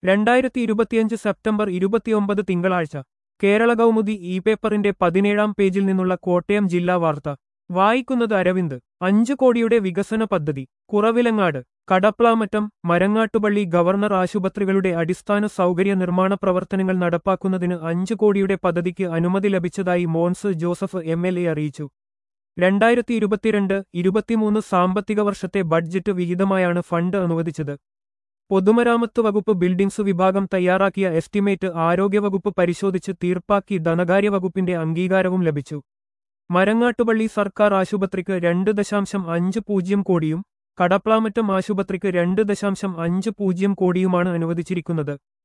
രണ്ടായിരത്തി ഇരുപത്തിയഞ്ച് സെപ്റ്റംബർ ഇരുപത്തിയൊമ്പത് തിങ്കളാഴ്ച കേരള കൗമുദി ഇ പേപ്പറിന്റെ പതിനേഴാം പേജിൽ നിന്നുള്ള കോട്ടയം ജില്ലാ വാർത്ത വായിക്കുന്നത് അരവിന്ദ് അഞ്ചു കോടിയുടെ വികസന പദ്ധതി കുറവിലങ്ങാട് കടപ്ലാമറ്റം മരങ്ങാട്ടുപള്ളി ഗവർണർ ആശുപത്രികളുടെ അടിസ്ഥാന സൗകര്യ നിർമ്മാണ പ്രവർത്തനങ്ങൾ നടപ്പാക്കുന്നതിന് അഞ്ചു കോടിയുടെ പദ്ധതിക്ക് അനുമതി ലഭിച്ചതായി Mons Joseph M L A അറിയിച്ചു രണ്ടായിരത്തി ഇരുപത്തിരണ്ട് ഇരുപത്തിമൂന്ന് സാമ്പത്തിക വർഷത്തെ ബഡ്ജറ്റ് വിഹിതമായാണ് ഫണ്ട് അനുവദിച്ചത് പൊതുമരാമത്ത് വകുപ്പ് ബിൽഡിംഗ്സ് വിഭാഗം തയ്യാറാക്കിയ എസ്റ്റിമേറ്റ് ആരോഗ്യവകുപ്പ് പരിശോധിച്ച് തീർപ്പാക്കി ധനകാര്യ വകുപ്പിന്റെ അംഗീകാരവും ലഭിച്ചു മരങ്ങാട്ടുപള്ളി സർക്കാർ ആശുപത്രിക്ക് രണ്ട് ദശാംശം അഞ്ച് പൂജ്യം കോടിയും കടപ്ലാമറ്റം ആശുപത്രിക്ക് രണ്ട് ദശാംശം അഞ്ച് പൂജ്യം കോടിയുമാണ് അനുവദിച്ചിരിക്കുന്നത്